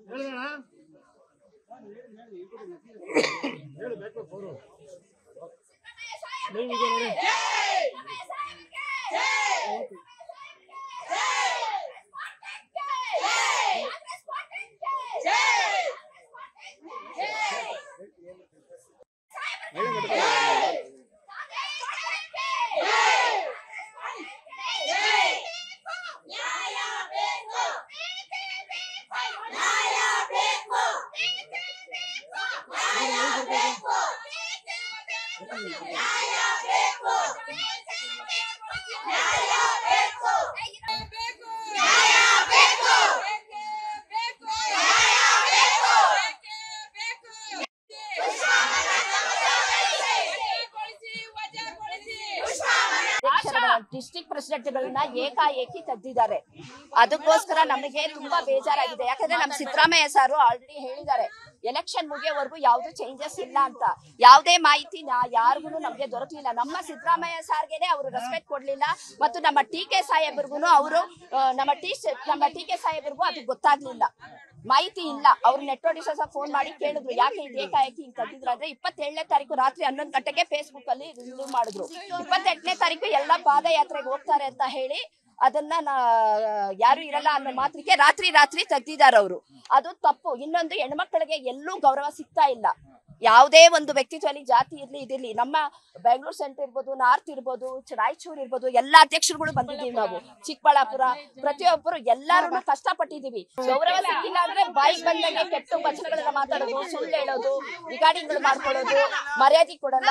district ಪ್ರೆಸಿಡೆಂಟ್ಗಳನ್ನ ಏಕಾಏಕಿ ತೆಗ್ದಿದ್ದಾರೆ ಅದಕ್ಕೋಸ್ಕರ ನಮಗೆ ತುಂಬಾ ಬೇಜಾರಾಗಿದೆ ಯಾಕಂದ್ರೆ ನಮ್ ಸಿದ್ದರಾಮಯ್ಯ ಸಾರು ಆಲ್ರೆಡಿ ಹೇಳಿದ್ದಾರೆ ಎಲೆಕ್ಷನ್ ಮುಗಿಯೋವರೆಗೂ ಯಾವ್ದು ಚೇಂಜಸ್ ಇಲ್ಲ ಅಂತ ಯಾವುದೇ ಮಾಹಿತಿ ಯಾರಿಗೂ ನಮ್ಗೆ ದೊರಕಲಿಲ್ಲ ನಮ್ಮ ಸಿದ್ದರಾಮಯ್ಯ ಸಾರ್ಗೆನೆ ಅವರು ರೆಸ್ಪೆಕ್ಟ್ ಕೊಡ್ಲಿಲ್ಲ ಮತ್ತು ನಮ್ಮ ಟಿ ಕೆ ಸಾಹೇಬ್ರಿಗೂ ಅವರು ನಮ್ಮ ಟಿ ನಮ್ಮ ಟಿ ಕೆ ಸಾಹೇಬ್ರಿಗೂ ಅದು ಗೊತ್ತಾಗ್ಲಿಲ್ಲ ಮಾಹಿತಿ ಇಲ್ಲ ಅವ್ರು ನೆಟ್ಟೋಡಿಸಸ್ ಫೋನ್ ಮಾಡಿ ಕೇಳಿದ್ರು ಯಾಕೆ ಇದು ಏಕಾಏಕಿ ಹಿಂಗ್ ತೆಗ್ದಿದ್ರು ಅಂದ್ರೆ ಇಪ್ಪತ್ತೇಳನೇ ತಾರೀಕು ರಾತ್ರಿ ಹನ್ನೊಂದು ಗಂಟೆಗೆ ಫೇಸ್ಬುಕ್ ಅಲ್ಲಿ ರಿಲೀವ್ ಮಾಡಿದ್ರು ಇಪ್ಪತ್ತೆಂಟನೇ ತಾರೀಕು ಎಲ್ಲ ಪಾದಯಾತ್ರೆಗೆ ಹೋಗ್ತಾರೆ ಅಂತ ಹೇಳಿ ಅದನ್ನ ನಾ- ಯಾರು ಇರಲ್ಲ ಅನ್ನೋ ಮಾತ್ರಕ್ಕೆ ರಾತ್ರಿ ರಾತ್ರಿ ತೆಗ್ದಿದ್ದಾರೆ ಅವರು ಅದು ತಪ್ಪು ಇನ್ನೊಂದು ಹೆಣ್ಮಕ್ಳಿಗೆ ಎಲ್ಲೂ ಗೌರವ ಸಿಗ್ತಾ ಇಲ್ಲ ಯಾವುದೇ ಒಂದು ವ್ಯಕ್ತಿತ್ವದಲ್ಲಿ ಜಾತಿ ಇರ್ಲಿ ಇದಿರ್ಲಿ ನಮ್ಮ ಬೆಂಗಳೂರು ಸೆಂಟರ್ ಇರ್ಬೋದು ನಾರ್ತ್ ಇರ್ಬೋದು ಚ- ರಾಯಚೂರು ಇರ್ಬೋದು ಎಲ್ಲಾ ಅಧ್ಯಕ್ಷರುಗಳು ಬಂದಿದ್ದೀವಿ ನಾವು ಚಿಕ್ಕಬಳ್ಳಾಪುರ ಪ್ರತಿಯೊಬ್ಬರು ಎಲ್ಲಾರು ಕಷ್ಟಪಟ್ಟಿದೀವಿ ಗೌರವ ಸಿಕ್ಕಿಲ್ಲ ಅಂದ್ರೆ ಬಾಯಿ ಬಂದಂಗೆ ಕೆಟ್ಟ ವಚನಗಳನ್ನ ಮಾತಾಡೋದು ಸುಳ್ಳು ಹೇಳೋದು ರಿಗಾರ್ಡಿಂಗ್ಗಳು ಮಾಡ್ಕೊಳ್ಳೋದು ಮರ್ಯಾದೆ ಕೊಡಲ್ಲ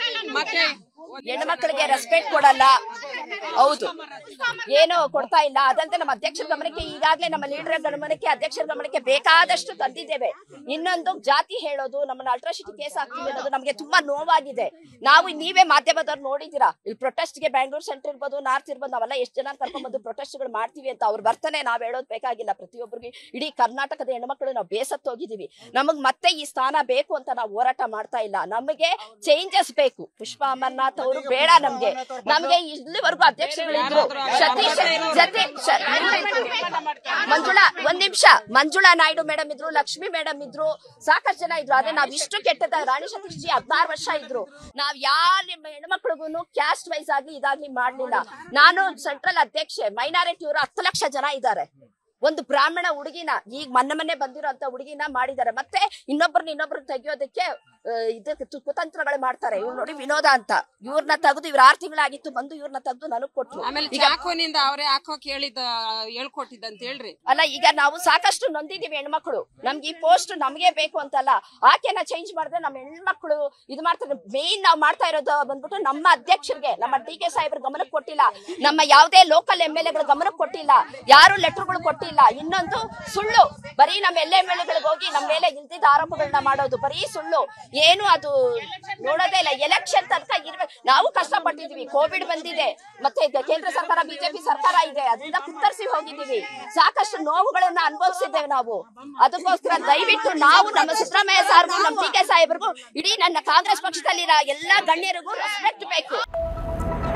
ಹೆಣ್ಮಕ್ಳಿಗೆ ರೆಸ್ಪೆಕ್ಟ್ ಕೊಡಲ್ಲ ಹೌದು ಏನು ಕೊಡ್ತಾ ಇಲ್ಲ ಅದಲ್ಲದೆ ನಮ್ಮ ಅಧ್ಯಕ್ಷರ ಗಮನಕ್ಕೆ ಈಗಾಗಲೇ ನಮ್ಮ ಲೀಡರ್ ಗಮನಕ್ಕೆ ಅಧ್ಯಕ್ಷರ ಗಮನಕ್ಕೆ ಬೇಕಾದಷ್ಟು ತಂದಿದ್ದೇವೆ ಇನ್ನೊಂದು ಜಾತಿ ಹೇಳೋದು ನಮ್ಮನ್ನ ಅಲ್ಟ್ರಾಸಿಟಿ ಕೇಸ್ ಹಾಕ್ತೀವಿ ಅನ್ನೋದು ನಮಗೆ ತುಂಬಾ ನೋವಾಗಿದೆ ನಾವು ನೀವೇ ಮಾಧ್ಯಮದವ್ರು ನೋಡಿದೀರಾ ಇಲ್ಲಿ ಪ್ರೊಟೆಸ್ಟ್ ಗೆ ಬ್ಯಾಂಗ್ಳೂರ್ ಸೆಂಟರ್ ಇರ್ಬೋದು ನಾರ್ತ್ ಇರ್ಬೋದು ನಾವೆಲ್ಲ ಎಷ್ಟು ಜನ ಕರ್ಕೊಂಡ್ಬಂದು ಪ್ರೊಟೆಸ್ಟ್ ಗಳು ಮಾಡ್ತೀವಿ ಅಂತ ಅವ್ರು ಬರ್ತಾನೆ ನಾವ್ ಹೇಳೋದು ಬೇಕಾಗಿಲ್ಲ ಪ್ರತಿಯೊಬ್ಬರಿಗೆ ಇಡೀ ಕರ್ನಾಟಕದ ಹೆಣ್ಮಕ್ಳು ನಾವು ಬೇಸತ್ತು ಹೋಗಿದೀವಿ ನಮಗ್ ಮತ್ತೆ ಈ ಸ್ಥಾನ ಬೇಕು ಅಂತ ನಾವು ಹೋರಾಟ ಮಾಡ್ತಾ ಇಲ್ಲ ನಮಗೆ ಚೇಂಜಸ್ ಬೇಕು ಪುಷ್ಪ ಅಮರ್ನಾಥ್ ಅವರು ಬೇಡ ನಮ್ಗೆ ನಮ್ಗೆ ಇಲ್ಲಿವರೆಗೂ ಅಧ್ಯಕ್ಷಗಳಿದ್ರು ಸತೀಶ್ ಜೊತೆ ಶ- ಮಂಜುಳಾ ಒಂದ್ ನಿಮಿಷ ಮಂಜುಳಾ ನಾಯ್ಡು ಮೇಡಮ್ ಇದ್ರು ಲಕ್ಷ್ಮಿ ಮೇಡಮ್ ಇದ್ರು ಸಾಕಷ್ಟು ಜನ ಇದ್ರು ಆದ್ರೆ ನಾವ್ ಇಷ್ಟು ಕೆಟ್ಟದ ರಾಣಿ ಸತೀಶ್ ಜಿ ಹದಿನಾರು ವರ್ಷ ಇದ್ರು ನಾವ್ ಯಾರ ಹೆಣ್ಮಕ್ಳಿಗೂ ಕ್ಯಾಸ್ಟ್ ವೈಸ್ ಆಗ್ಲಿ ಇದಾಗ್ಲಿ ಮಾಡ್ಲಿಲ್ಲ ನಾನು ಸೆಂಟ್ರಲ್ ಅಧ್ಯಕ್ಷೆ ಮೈನಾರಿಟಿ ಅವರು ಹತ್ತು ಲಕ್ಷ ಜನ ಇದ್ದಾರೆ ಒಂದು ಬ್ರಾಹ್ಮಣ ಹುಡುಗಿನ ಈಗ ಮೊನ್ನೆ ಮೊನ್ನೆ ಬಂದಿರೋಂತ ಹುಡುಗಿನ ಮಾಡಿದ್ದಾರೆ ಮತ್ತೆ ಇನ್ನೊಬ್ಬರನ್ನ ಇನ್ನೊಬ್ರನ್ನ ತೆಗಿಯೋದಕ್ಕೆ ಆ, ಇದಕ್ಕೆ ತು- ಕುತಂತ್ರಗಳು ಮಾಡ್ತಾರೆ ಇವ್ರು ನೋಡಿ ವಿನೋದ ಅಂತ ಇವ್ರನ್ನ ತೆಗೆದು ಇವ್ರ ಆರ್ ತಿಂಗಳಾಗಿತ್ತು ಬಂದು ಇವ್ರನ್ನ ತೆಗೆದು ನನಗ್ ಕೊಟ್ರು ಆಮೇಲೆ ಈಗ ಚಾಕುನಿಂದ ಅವರೇ ಹಾಕೋಕ್ ಹೇಳಿದ ಹೇಳ್ಕೊಟ್ಟಿದ್ದಂತ ಹೇಳ್ರಿ ಅಲ್ಲ ಈಗ ನಾವು ಸಾಕಷ್ಟು ನೊಂದಿದೀವಿ ಹೆಣ್ಮಕ್ಳು ನಮ್ಗೆ ಈ ಪೋಸ್ಟ್ ನಮ್ಗೆ ಬೇಕು ಅಂತಲ್ಲ ಆಕೆನ ಚೇಂಜ್ ಮಾಡಿದ್ರೆ ನಮ್ಮ ಹೆಣ್ಮಕ್ಳು ಇದು ಮಾಡ್ತಾರೆ ಮೇನ್ ನಾವು ಮಾಡ್ತಾ ಇರೋದು ಬಂದ್ಬಿಟ್ಟು ನಮ್ಮ ಅಧ್ಯಕ್ಷರಿಗೆ ನಮ್ಮ ಡಿ ಕೆ ಸಾಹೇಬ್ರ ಗಮನಕ್ಕೆ ಕೊಟ್ಟಿಲ್ಲ ನಮ್ಮ ಯಾವುದೇ ಲೋಕಲ್ ಎಂ ಎಲ್ ಎಗಳ ಗಮನಕ್ಕೆ ಕೊಟ್ಟಿಲ್ಲ ಯಾರು ಲೆಟರ್ಗಳು ಕೊಟ್ಟಿಲ್ಲ ಇನ್ನೊಂದು ಸುಳ್ಳು ಬರೀ ನಮ್ಮ ಎಲ್ ಎಂ ಎಲ್ ಗಳಿಗೆ ಹೋಗಿ ನಮ್ಮ ಮೇಲೆ ಇಲ್ದಿದ್ದ ಆರೋಪಗಳನ್ನ ಮಾಡೋದು ಬರೀ ಸುಳ್ಳು ಏನು ಅದು ನೋಡೋದೇ ಇಲ್ಲ ಎಲೆಕ್ಷನ್ ತನಕ ಇರ್ಬೇಕು ನಾವು ಕಷ್ಟಪಟ್ಟಿದೀವಿ ಕೋವಿಡ್ ಬಂದಿದೆ ಮತ್ತೆ ಇದು ಕೇಂದ್ರ ಸರ್ಕಾರ ಬಿಜೆಪಿ ಸರ್ಕಾರ ಇದೆ ಅದರಿಂದ ಕುತ್ತರಿಸಿ ಹೋಗಿದ್ದೀವಿ ಸಾಕಷ್ಟು ನೋವುಗಳನ್ನ ಅನುಭವಿಸಿದ್ದೇವೆ ನಾವು ಅದಕ್ಕೋಸ್ಕರ ದಯವಿಟ್ಟು ನಾವು ನಮ್ಮ ಸಿದ್ದರಾಮಯ್ಯ ಸಾರ್ಗೂ ನಮ್ಮ ಟಿ ಕೆ ಸಾಹೇಬ್ರಿಗೂ ಇಡೀ ನನ್ನ ಕಾಂಗ್ರೆಸ್ ಪಕ್ಷದಲ್ಲಿನ ಎಲ್ಲಾ ಗಣ್ಯರಿಗೂ ರೆಸ್ಪೆಕ್ಟ್ ಬೇಕು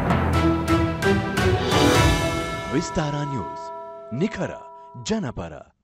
ವಿಸ್ತಾರ ನ್ಯೂಸ್ ನಿಖರ ಜನಪರ